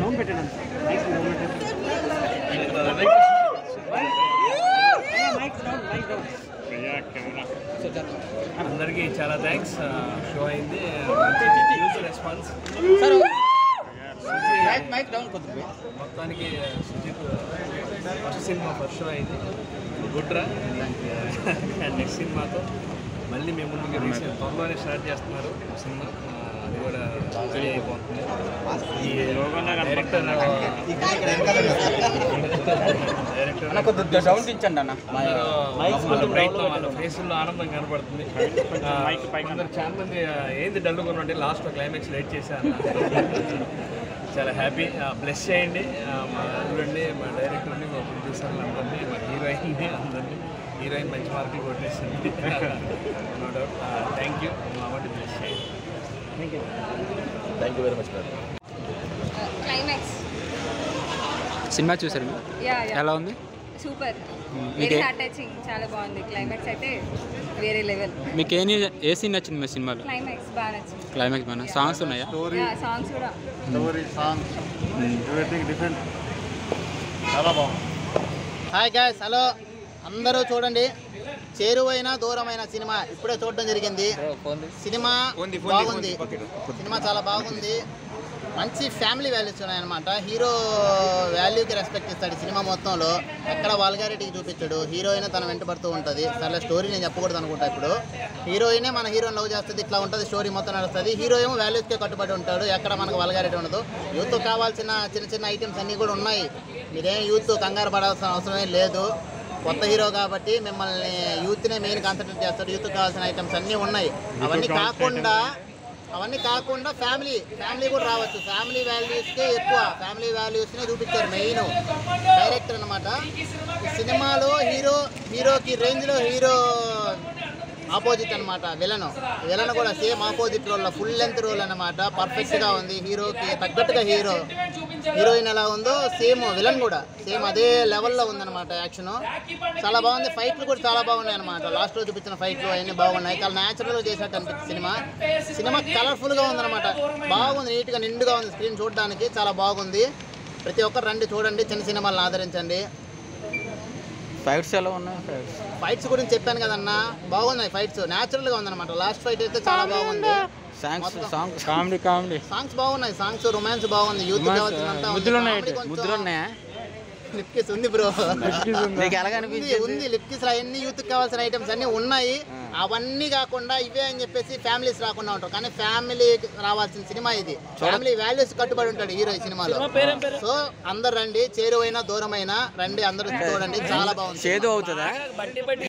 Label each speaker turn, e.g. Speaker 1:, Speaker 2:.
Speaker 1: Down పెట్టండి mic down mic down mic down
Speaker 2: అందరికీ చాలా థ్యాంక్స్ షో అయింది యూజ్ రెస్పాన్స్
Speaker 3: మైక్ డౌన్ కొద్దిగా
Speaker 2: మొత్తానికి సుజిత్ ఫస్ట్ సినిమా ఫస్ట్ షో అయింది గుడ్రా అండ్ నెక్స్ట్ సినిమాతో మళ్ళీ మేము ముందుకు రీసెంట్ త్వరలోనే స్టార్ట్ చేస్తున్నారు సినిమా ఆ, అది కూడా రెడీ అయిపోతుంది ఈ డైరెక్టర్ డైరెక్టర్
Speaker 3: కొద్దిగా సౌండ్ ఇచ్చండి అన్న
Speaker 2: వాళ్ళ ప్రయత్నం వాళ్ళ ఫేసుల్లో ఆనందం కనపడుతుంది ఆ, కొందరు చాలా మంది ఆ, ఏంది డల్లుకున్నట్టు లాస్ట్ క్లైమాక్స్ లేట్ చేశారు చాలా హ్యాపీ బ్లెస్ చేయండి ఆ, మా అల్లుడిని మా డైరెక్టర్ని మా ప్రొడ్యూసర్ని అందరినీ మా హీరోయిన్ని అందరినీ హీరోయిన్ మంచి మార్కులు కొట్టేసింది నో డౌట్ థ్యాంక్ యూ మా వాటి బ్లెస్ చేయండి
Speaker 4: thank you very much madam
Speaker 5: climax
Speaker 6: సినిమా చూసారు మీరు?
Speaker 5: యా యా
Speaker 6: ఎలా ఉంది
Speaker 5: సూపర్
Speaker 6: మీకే-
Speaker 5: వెరీ హార్ట్ టచింగ్ చాలా బాగుంది క్లైమాక్స్ అయితే వేరే లెవెల్
Speaker 6: మీకు ఏ ఏ సీన్ నచ్చింది మీ సినిమాలో
Speaker 5: క్లైమాక్స్ బాగా నచ్చింది
Speaker 6: క్లైమాక్స్ మన సాంగ్స్ ఉన్నాయా
Speaker 5: యా సాంగ్స్ కూడా
Speaker 4: స్టోరీ సాంగ్స్ ఎవ్రీథింగ్ డిఫరెంట్ చాలా బాగుంది
Speaker 3: హాయ్ గాయస్ హలో అందరూ చూడండి చేరువైన దూరమైన సినిమా ఇప్పుడే చూడడం జరిగింది సినిమా బాగుంది సినిమా చాలా బాగుంది మంచి ఫ్యామిలీ వాల్యూస్ ఉన్నాయన్నమాట హీరో వాల్యూకి రెస్పెక్ట్ ఇస్తాడు ఈ సినిమా మొత్తంలో ఎక్కడ వాల్గారిటీకి చూపించాడు హీరోయిన్ తన వెంట పడుతూ ఉంటుంది సరే స్టోరీ నేను చెప్పకూడదు అనుకుంటా ఇప్పుడు హీరోయినే మన హీరోని లవ్ చేస్తుంది ఇట్లా ఉంటుంది స్టోరీ మొత్తం నడుస్తుంది హీరో ఏమో వాల్యూస్కే కట్టుబడి ఉంటాడు ఎక్కడ మనకు వల్గారిటీ ఉండదు యూత్ కావాల్సిన చిన్న చిన్న ఐటమ్స్ అన్నీ కూడా ఉన్నాయి మీరేం యూత్ కంగారు పడాల్సిన అవసరమే లేదు కొత్త హీరో కాబట్టి మిమ్మల్ని యూత్నే మెయిన్ కాన్సన్ట్రేట్ చేస్తాడు యూత్ కావాల్సిన ఐటమ్స్ అన్నీ ఉన్నాయి అవన్నీ కాకుండా అవన్నీ కాకుండా ఫ్యామిలీ ఫ్యామిలీ కూడా రావచ్చు ఫ్యామిలీ వాల్యూస్కే ఎక్కువ ఫ్యామిలీ వాల్యూస్నే చూపించారు మెయిన్ డైరెక్టర్ అనమాట ఈ సినిమాలో హీరో హీరోకి రేంజ్లో హీరో ఆపోజిట్ అనమాట విలన్ విలన్ కూడా same opposite role full length role అనమాట పర్ఫెక్ట్గా ఉంది హీరోకి తగ్గట్టుగా హీరో హీరోయిన్ ఎలా ఉందో సేమ్ విలన్ కూడా సేమ్ అదే లెవెల్లో ఉందన్నమాట యాక్షన్ చాలా బాగుంది ఫైట్లు కూడా చాలా బాగున్నాయి అనమాట లాస్ట్లో చూపించిన ఫైట్లు అవన్నీ బాగున్నాయి చాలా న్యాచురల్గా చేసినట్టు అనిపిస్తుంది సినిమా సినిమా కలర్ఫుల్గా ఉందన్నమాట బాగుంది నీట్గా నిండుగా ఉంది స్క్రీన్ చూడడానికి చాలా బాగుంది ప్రతి ఒక్కరు రండి చూడండి చిన్న సినిమాలను ఆదరించండి
Speaker 6: ఫైట్స్ ఎలా ఉన్నాయి ఫైట్స్
Speaker 3: ఫైట్స్ గురించి చెప్పాను కదన్నా బాగున్నాయి ఫైట్స్ న్యాచురల్గా ఉందన్నమాట లాస్ట్ ఫైట్ అయితే చాలా బాగుంది
Speaker 6: songs song comedy comedy
Speaker 3: songs బాగున్నాయి సాంగ్స్ రొమాన్స్ బాగుంది యూత్ కావాల్సినంత
Speaker 6: ముద్దులు ఉన్నాయి ముద్దులు ఉన్నాయా
Speaker 3: లిప్ కిస్ ఉంది బ్రో
Speaker 6: మీకు ఎలాగ
Speaker 3: ఉంది
Speaker 6: అనిపించింది
Speaker 3: ఉంది లిప్ కిస్ అన్ని యూత్ కావాల్సిన ఐటమ్స్ అన్ని ఉన్నాయి అవన్నీ కాకుండా ఇవే అని చెప్పేసి ఫ్యామిలీస్ రాకుండా ఉంటారు కానీ ఫ్యామిలీ రావాల్సిన సినిమా ఇది ఫ్యామిలీ వాల్యూస్ కట్టుబడి ఉంటాడు హీరో ఈ సినిమాలో సో అందరు రండి చేరువైనా దూరమైనా రండి అందరూ చూడండి చాలా బాగుంది
Speaker 6: చేదు అవుతుందా